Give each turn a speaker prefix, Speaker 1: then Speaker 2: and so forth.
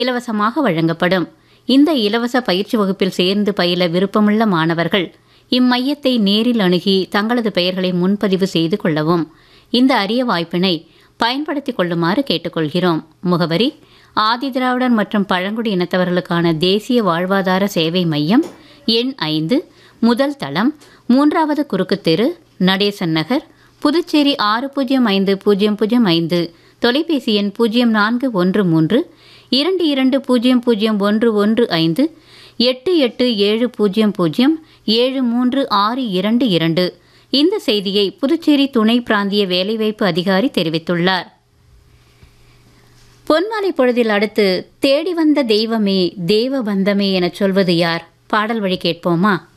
Speaker 1: இலவசமாக வழங்கப்படும் இந்த இலவச பயிற்சி வகுப்பில் சேர்ந்து பயில விருப்பமுள்ள மாணவர்கள் இம்மையத்தை நேரில் அணுகி தங்களது பெயர்களை முன்பதிவு செய்து கொள்ளவும் இந்த அரிய வாய்ப்பினை பயன்படுத்திக் கொள்ளுமாறு கேட்டுக்கொள்கிறோம் முகவரி ஆதிதிராவிடர் மற்றும் பழங்குடி இனத்தவர்களுக்கான தேசிய வாழ்வாதார சேவை மையம் எண் ஐந்து முதல் தளம் மூன்றாவது குறுக்கு தெரு நடேசன் நகர் புதுச்சேரி ஆறு பூஜ்ஜியம் ஐந்து பூஜ்ஜியம் பூஜ்ஜியம் ஐந்து தொலைபேசி எண் பூஜ்ஜியம் நான்கு ஒன்று மூன்று இரண்டு இரண்டு பூஜ்ஜியம் பூஜ்ஜியம் ஒன்று ஒன்று ஐந்து எட்டு எட்டு ஏழு பூஜ்ஜியம் பூஜ்ஜியம் ஏழு மூன்று ஆறு இரண்டு இரண்டு இந்த செய்தியை புதுச்சேரி துணை பிராந்திய வேலைவாய்ப்பு அதிகாரி தெரிவித்துள்ளார் பொன்மாலை பொழுதில் அடுத்து தேடி வந்த தெய்வமே தேவ பந்தமே எனச் சொல்வது யார் பாடல் வழி கேட்போமா